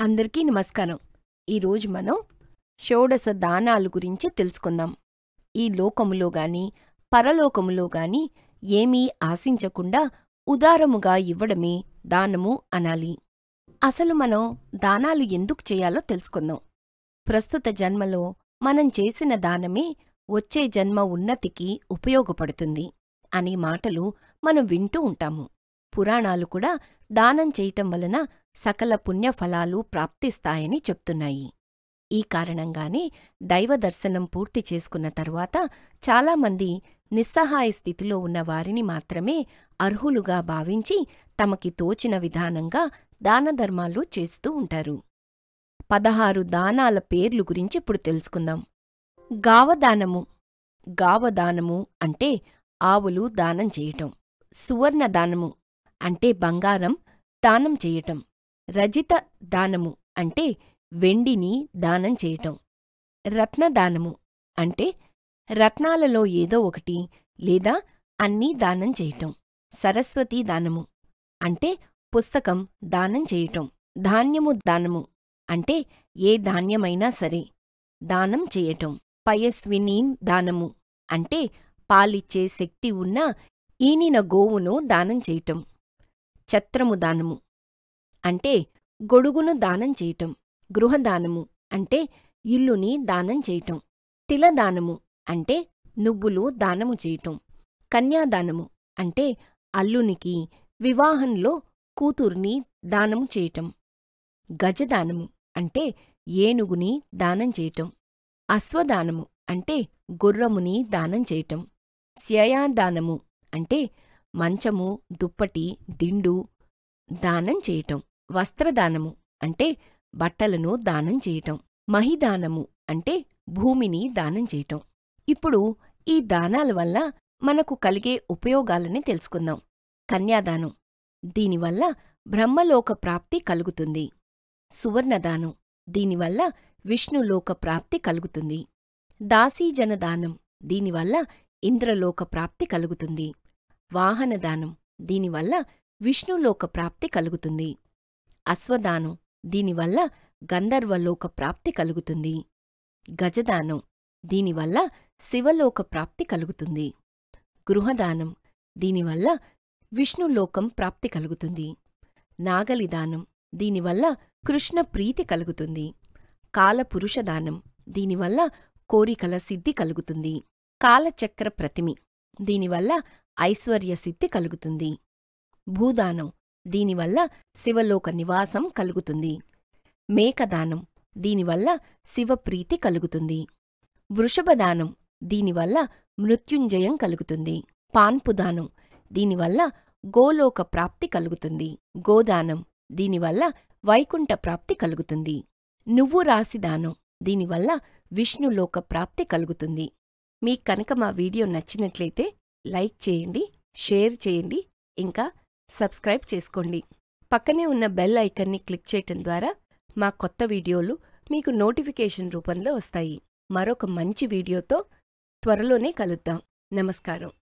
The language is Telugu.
అందరికీ నమస్కారం ఈరోజు మనం షోడశ దానాలు గురించి తెలుసుకుందాం ఈ లోకములో గాని పరలోకములో గాని ఏమీ ఆశించకుండా ఉదారముగా ఇవ్వడమే దానము అనాలి అసలు మనం దానాలు ఎందుకు చేయాలో తెలుసుకుందాం ప్రస్తుత జన్మలో మనం చేసిన దానమే వచ్చే జన్మ ఉన్నతికి ఉపయోగపడుతుంది అనే మాటలు మనం వింటూ ఉంటాము పురాణాలు కూడా దానం చేయటం వలన సకల పుణ్యఫలాలు ప్రాప్తిస్తాయని చెప్తున్నాయి ఈ కారణంగానే దైవ దర్శనం పూర్తి చేసుకున్న తరువాత చాలామంది నిస్సహాయ స్థితిలో ఉన్న వారిని మాత్రమే అర్హులుగా భావించి తమకి తోచిన విధానంగా దానధర్మాలు చేస్తూ ఉంటారు పదహారు దానాల పేర్లు గురించి ఇప్పుడు తెలుసుకుందాం గావదానము గావదానము అంటే ఆవులు దానం చేయటం సువర్ణ దానము అంటే బంగారం దానం చేయటం రజిత దానము అంటే వెండిని దానం చేయటం రత్నదానము అంటే రత్నాలలో ఏదో ఒకటి లేదా అన్నీ దానం చేయటం సరస్వతీ దానము అంటే పుస్తకం దానం చేయటం ధాన్యము దానము అంటే ఏ ధాన్యమైనా సరే దానం చేయటం పయస్వినీం దానము అంటే పాలిచ్చే శక్తి ఉన్న ఈనిన గోవును దానం చేయటం ఛత్రము దానము అంటే గొడుగును దానం చేయటం గృహదానము అంటే ఇల్లుని దానం చేయటం తిలదానము అంటే నువ్వులు దానము చేయటం కన్యాదానము అంటే అల్లునికి వివాహంలో కూతుర్ని దానము చేయటం గజదానము అంటే ఏనుగుని దానం చేయటం అశ్వదానము అంటే గుర్రముని దానం చేయటం శయదానము అంటే మంచము దుప్పటి దిండు దానం చేయటం వస్త్రదానము అంటే బట్టలను దానం చేయటం మహిదానము అంటే భూమిని దానం చేయటం ఇప్పుడు ఈ దానాల వల్ల మనకు కలిగే ఉపయోగాలని తెలుసుకుందాం కన్యాదానం దీనివల్ల బ్రహ్మలోక ప్రాప్తి కలుగుతుంది సువర్ణదానం దీనివల్ల విష్ణులోక ప్రాప్తి కలుగుతుంది దాసీజనదానం దీనివల్ల ఇంద్రలోక ప్రాప్తి కలుగుతుంది వాహనదానం దీనివల్ల విష్ణులోక ప్రాప్తి కలుగుతుంది అశ్వదానం దీనివల్ల గంధర్వలోక ప్రాప్తి కలుగుతుంది గజదానం దీనివల్ల శివలోక ప్రాప్తి కలుగుతుంది గృహదానం దీనివల్ల విష్ణులోకం ప్రాప్తి కలుగుతుంది నాగలిదానం దీనివల్ల కృష్ణ ప్రీతి కలుగుతుంది కాలపురుషదానం దీనివల్ల కోరికల సిద్ధి కలుగుతుంది కాలచక్ర ప్రతిమి దీనివల్ల ఐశ్వర్య సిద్ధి కలుగుతుంది భూదానం దీనివల్ల శివలోక నివాసం కలుగుతుంది మేకదానం దీనివల్ల శివప్రీతి కలుగుతుంది వృషభదానం దీనివల్ల మృత్యుంజయం కలుగుతుంది పాన్పుదానం దీనివల్ల గోలోక ప్రాప్తి కలుగుతుంది గోదానం దీనివల్ల వైకుంఠ ప్రాప్తి కలుగుతుంది నువ్వు రాసి దానం దీనివల్ల విష్ణులోక ప్రాప్తి కలుగుతుంది మీకు కనుక మా వీడియో నచ్చినట్లయితే లైక్ చేయండి షేర్ చేయండి ఇంకా సబ్స్క్రైబ్ చేసుకోండి పక్కనే ఉన్న బెల్ ఐకన్ని క్లిక్ చేయటం ద్వారా మా కొత్త వీడియోలు మీకు నోటిఫికేషన్ రూపంలో వస్తాయి మరొక మంచి వీడియోతో త్వరలోనే కలుద్దాం నమస్కారం